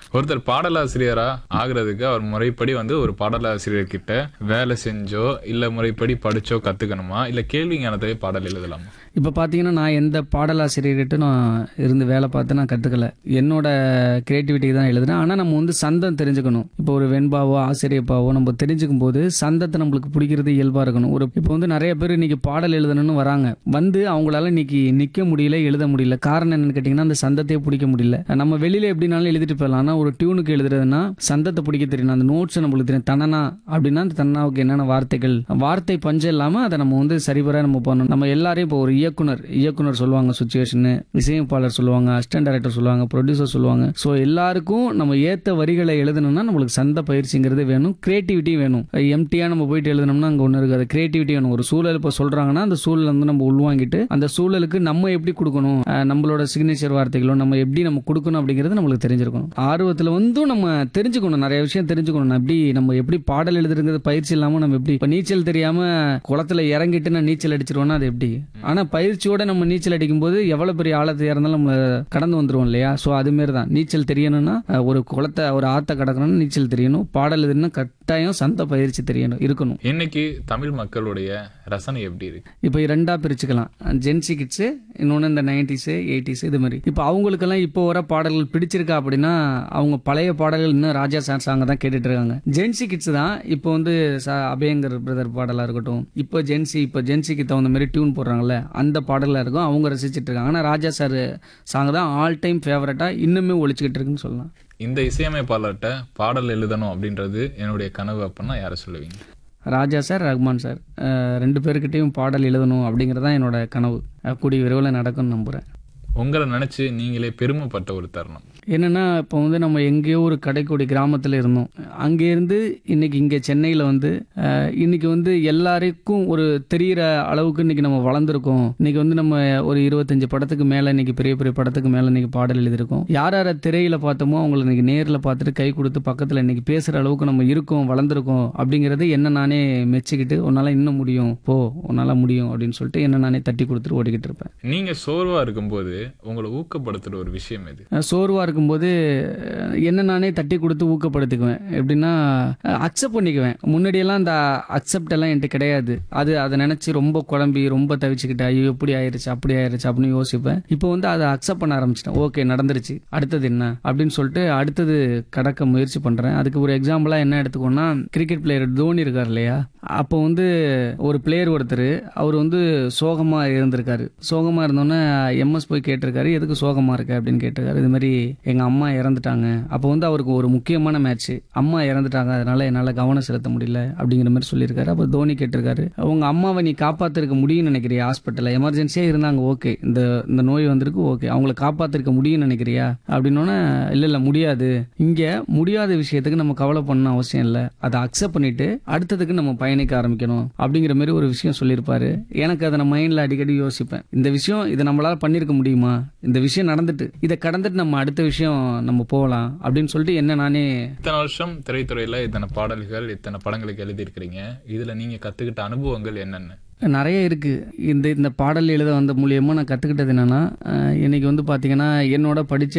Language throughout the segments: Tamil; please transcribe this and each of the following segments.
ஒருத்தர் பாடலாசிரியரா ஆகுறதுக்கு அவர் முறைப்படி வந்து ஒரு பாடலாசிரியர் கிட்ட வேலை செஞ்சோ இல்ல முறைப்படி படிச்சோ கத்துக்கணுமா இல்ல கேள்வி ஞானத்திலே பாடல் எழுதலாமா இப்போ பார்த்தீங்கன்னா நான் எந்த பாடலாசிரியர்கிட்ட நான் இருந்து வேலை பார்த்து நான் கற்றுக்கல என்னோட கிரியேட்டிவிட்டி தான் எழுதுனேன் ஆனால் நம்ம வந்து சந்தம் தெரிஞ்சுக்கணும் இப்போ ஒரு வெண்பாவோ ஆசிரியப்பாவோ நம்ம தெரிஞ்சுக்கும் போது சந்தத்தை நம்மளுக்கு பிடிக்கிறது இயல்பாக இருக்கணும் ஒரு இப்போ வந்து நிறைய பேர் இன்னைக்கு பாடல் எழுதணும்னு வராங்க வந்து அவங்களால இன்னைக்கு நிற்க முடியல எழுத முடியல காரணம் என்னன்னு கேட்டிங்கன்னா அந்த சந்தத்தையே பிடிக்க முடியல நம்ம வெளியில் எப்படினாலும் எழுதிட்டு போயிடலாம் ஆனால் ஒரு டியூனுக்கு எழுதுறதுன்னா சந்தத்தை பிடிக்க தெரியணும் அந்த நோட்ஸ் நம்மளுக்கு தெரியும் தனனா அப்படின்னா அந்த தன்னாவுக்கு என்னென்ன வார்த்தைகள் வார்த்தை பஞ்சம் இல்லாமல் அதை நம்ம வந்து சரிவர நம்ம பண்ணணும் நம்ம எல்லாரையும் இப்போ ஒரு இயக்குனர் இயக்குனர் சொல்லுவாங்க சுச்சுவேஷனு இசையமைப்பாளர் சொல்லுவாங்க அசிஸ்டன்ட் டைரக்டர் சொல்லுவாங்க ப்ரொடியூசர் சொல்லுவாங்க ஸோ எல்லாருக்கும் நம்ம ஏற்ற வரிகளை எழுதணும்னா நம்மளுக்கு சந்த பயிற்சிங்கிறது வேணும் கிரியேட்டிவிட்டி வேணும் எம்டியாக நம்ம போயிட்டு எழுதணும்னா அங்கே ஒன்று இருக்காது கிரியேட்டிவிட்டி வேணும் ஒரு சூழல் இப்போ சொல்கிறாங்கன்னா அந்த சூழல் வந்து நம்ம உள்வாங்கிட்டு அந்த சூழலுக்கு நம்ம எப்படி கொடுக்கணும் அஹ் நம்மளோட சிக்னேச்சர் வார்த்தைகளோ நம்ம எப்படி நம்ம கொடுக்கணும் அப்படிங்கிறது நம்மளுக்கு தெரிஞ்சிருக்கணும் ஆர்வத்தில் வந்தும் நம்ம தெரிஞ்சுக்கணும் நிறைய விஷயம் தெரிஞ்சுக்கணும் நான் எப்படி நம்ம எப்படி பாடல் எழுதுறது பயிற்சி இல்லாமல் நம்ம எப்படி இப்போ நீச்சல் தெரியாமல் குளத்துல இறங்கிட்டு நான் நீச்சல் அடிச்சிருவோம்னா அது எப்படி ஆனால் பயிற்சியோட நம்ம நீச்சல் அடிக்கும்போது எவ்வளோ பெரிய ஆழத்தை இருந்தாலும் நம்ம கடந்து வந்துருவோம் இல்லையா ஸோ அதுமாரி தான் நீச்சல் தெரியணும்னா அஹ், ஒரு குளத்தை ஒரு ஆற்றை கடக்கணும்னா நீச்சல் தெரியணும் பாடல் எழுதுனா கட்டாயம் சந்த பயிற்சி தெரியணும் இருக்கணும் இன்னைக்கு தமிழ் மக்களுடைய ரசனை எப்படி இருக்கு இப்போ ரெண்டா பிரிச்சுக்கலாம் ஜென்சி கிட்ஸு இன்னொன்று இந்த நைன்டிஸு எயிட்டிஸ் இது மாதிரி இப்போ அவங்களுக்கெல்லாம் இப்போ வர பாடல்கள் பிடிச்சிருக்கா அப்படின்னா அவங்க பழைய பாடல்கள் இன்னும் ராஜா சார் சாங்க தான் கேட்டுட்டு இருக்காங்க ஜென்சி கிட்ஸ் தான் இப்போ வந்து ச- அபயங்கர் பிரதர் பாடலாக இருக்கட்டும் இப்போ ஜென்சி இப்போ ஜென்சிக்கு தகுந்த மாதிரி டியூன் போடுறாங்கல்ல அந்த பாடலாக இருக்கும் அவங்க ரசிச்சிட்டு இருக்காங்க ஆனால் ராஜா சார் சாங் தான் ஆல் டைம் ஃபேவரட்டாக இன்னுமே ஒழிச்சுக்கிட்டு இருக்குன்னு சொல்லலாம் இந்த இசையமைப்பாளர்கிட்ட பாடல் எழுதணும் அப்படின்றது என்னுடைய கனவு அப்படின்னா யாரை சொல்லுவீங்க ராஜா சார் ரஹ்மான் சார் அஹ் ரெண்டு பேர்கிட்டையும் பாடல் எழுதணும் அப்படிங்கிறதான் என்னோட கனவு அஹ் கூடிய விரைவில் நடக்கும்னு நம்புகிறேன் உங்களை நினைச்சு நீங்களே பெருமைப்பட்ட ஒரு தருணம் என்னன்னா இப்போ வந்து நம்ம எங்கேயோ ஒரு கடைக்கோடி கிராமத்தில் இருந்தோம் அங்கேருந்து இன்னைக்கு இங்கே சென்னையில் வந்து அஹ், இன்னைக்கு வந்து எல்லாருக்கும் ஒரு தெரியிற அளவுக்கு இன்னைக்கு நம்ம வளர்ந்துருக்கோம் இன்னைக்கு வந்து நம்ம ஒரு இருபத்தஞ்சு படத்துக்கு மேலே இன்னைக்கு பெரிய பெரிய படத்துக்கு மேலே இன்னைக்கு பாடல் எழுதியிருக்கோம் யார் யாரை திரையில பார்த்தோமோ அவங்களை இன்னைக்கு நேரில் பார்த்துட்டு கை கொடுத்து பக்கத்தில் இன்னைக்கு பேசுகிற அளவுக்கு நம்ம இருக்கோம் வளர்ந்துருக்கோம் அப்படிங்கிறது என்ன நானே மெச்சுக்கிட்டு உன்னால் இன்னும் முடியும் போ உன்னால் முடியும் அப்படின்னு சொல்லிட்டு என்ன நானே தட்டி கொடுத்துட்டு ஓடிக்கிட்டு இருப்பேன் நீங்க சோர்வா இருக்கும்போது உங்களை ஊக்கப்படுத்துற ஒரு விஷயம் எது சோர்வாக இருக்கும்போது அஹ், என்ன நானே தட்டி கொடுத்து ஊக்கப்படுத்திக்குவேன் எப்படின்னா அக்செப்ட் பண்ணிக்குவேன் முன்னாடியெல்லாம் அந்த அக்செப்ட் எல்லாம் என்கிட்ட கிடையாது அது அதை நினச்சி ரொம்ப குழம்பி ரொம்ப தவிச்சுக்கிட்டு ஐயோ எப்படி ஆயிருச்சு அப்படி ஆயிருச்சு அப்படின்னு யோசிப்பேன் இப்போ வந்து அதை அக்செப்ட் பண்ண ஆரம்பிச்சிட்டேன் ஓகே நடந்துருச்சு அடுத்தது என்ன அப்படின்னு சொல்லிட்டு அடுத்தது கடக்க முயற்சி பண்ணுறேன் அதுக்கு ஒரு எக்ஸாம்பிளாக என்ன எடுத்துக்கோன்னா கிரிக்கெட் பிளேயர் தோனி இருக்கார் இல்லையா அப்போ வந்து ஒரு பிளேயர் ஒருத்தர் அவர் வந்து சோகமாக இருந்திருக்காரு சோகமாக இருந்தோன்னே எம்எஸ் போய் கேட்டிருக்காரு எதுக்கு சோகமாக இருக்க அப்படின்னு கேட்டிருக்காரு இது மாதிரி எங்கள் அம்மா இறந்துட்டாங்க அப்போ வந்து அவருக்கு ஒரு முக்கியமான மேட்ச் அம்மா இறந்துட்டாங்க அதனால என்னால் கவனம் செலுத்த முடியல அப்படிங்கிற மாதிரி சொல்லியிருக்காரு அப்போ தோனி கேட்டிருக்காரு உங்க அம்மாவை நீ காப்பாத்திருக்க முடியும்னு நினைக்கிறியா ஹாஸ்பிட்டலில் எமர்ஜென்சியாக இருந்தாங்க ஓகே இந்த இந்த நோய் வந்திருக்கு ஓகே அவங்கள காப்பாத்திருக்க முடியும்னு நினைக்கிறியா அப்படின்னோன்னே இல்லை இல்லை முடியாது இங்கே முடியாத விஷயத்துக்கு நம்ம கவலை பண்ண அவசியம் இல்லை அதை அக்செப்ட் பண்ணிட்டு அடுத்ததுக்கு நம்ம பயணிக்க ஆரம்பிக்கணும் அப்படிங்கிற மாதிரி ஒரு விஷயம் சொல்லியிருப்பாரு எனக்கு அதை நான் மைண்டில் அடிக்கடி யோசிப்பேன் இந்த விஷயம் இதை நம்மளால பண்ணியிருக்க முடியுமா இந்த விஷயம் நடந்துட்டு இதை கடந்துட்டு நம்ம அடுத்த விஷயம் நம்ம போகலாம் அப்படின்னு சொல்லிட்டு என்ன நானே இத்தனை வருஷம் திரைத்துறையில இத்தனை பாடல்கள் இத்தனை படங்களுக்கு எழுதியிருக்கிறீங்க இதுல நீங்க கத்துக்கிட்ட அனுபவங்கள் என்னென்ன நிறைய இருக்கு இந்த இந்த பாடல் எழுத வந்த மூலியமா நான் கத்துக்கிட்டது என்னன்னா அஹ், இன்னைக்கு வந்து பாத்தீங்கன்னா என்னோட படிச்ச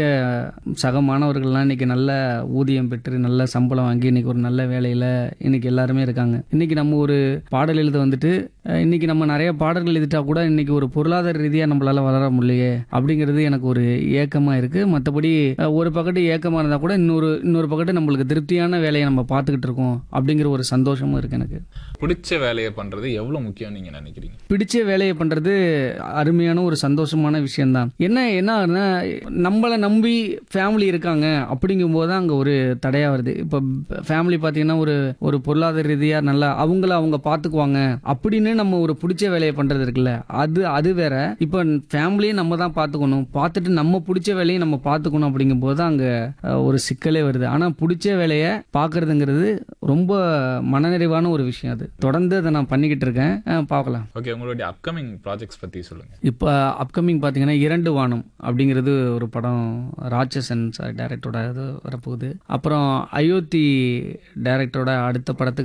சக மாணவர்கள்லாம் இன்னைக்கு நல்ல ஊதியம் பெற்று நல்ல சம்பளம் வாங்கி இன்னைக்கு ஒரு நல்ல வேலையில இன்னைக்கு எல்லாருமே இருக்காங்க இன்னைக்கு நம்ம ஒரு பாடல் எழுத வந்துட்டு அஹ், இன்னைக்கு நம்ம நிறைய பாடல்கள் எழுதிட்டா கூட இன்னைக்கு ஒரு பொருளாதார ரீதியா நம்மளால வளர முடியலையே அப்படிங்கிறது எனக்கு ஒரு ஏக்கமா இருக்கு மற்றபடி ஒரு பக்கத்து ஏக்கமா இருந்தா கூட இன்னொரு இன்னொரு பக்கத்து நம்மளுக்கு திருப்தியான வேலையை நம்ம பார்த்துக்கிட்டு இருக்கோம் அப்படிங்கிற ஒரு சந்தோஷமும் இருக்கு எனக்கு பிடிச்ச வேலையை பண்றது எவ்வளவு முக்கியம் நீங்க நினைக்கிறீங்க பிடிச்ச வேலையை பண்றது அருமையான ஒரு சந்தோஷமான விஷயம்தான் என்ன என்ன ஆகுதுன்னா நம்மளை நம்பி ஃபேமிலி இருக்காங்க அப்படிங்கும்போது தான் அங்கே ஒரு தடையா வருது இப்போ ஃபேமிலி பார்த்தீங்கன்னா ஒரு ஒரு பொருளாதார ரீதியாக நல்லா அவங்கள அவங்க பார்த்துக்குவாங்க அப்படின்னு நம்ம ஒரு பிடிச்ச வேலையை பண்றது இருக்குல்ல அது அது வேற இப்போ ஃபேமிலியும் நம்ம தான் பார்த்துக்கணும் பார்த்துட்டு நம்ம பிடிச்ச வேலையை நம்ம பார்த்துக்கணும் அப்படிங்கும்போது தான் அங்கே ஒரு சிக்கலே வருது ஆனால் பிடிச்ச வேலையை பார்க்கறதுங்கிறது ரொம்ப மனநிறைவான ஒரு விஷயம் அது தொடர்ந்து அதை நான் பண்ணிக்கிட்டு இருக்கேன் அஹ் பார்க்கலாம் ஓகே உங்களுடைய அப்கமிங் ப்ராஜெக்ட்ஸ் பத்தி சொல்லுங்க இப்போ அப்கமிங் பார்த்தீங்கன்னா இரண்டு வானம் அப்படிங்கிறது ஒரு படம் ராட்சசன் சார் டைரக்டரோட இது வரப்போகுது அப்புறம் அயோத்தி டைரக்டரோட அடுத்த படத்துக்கு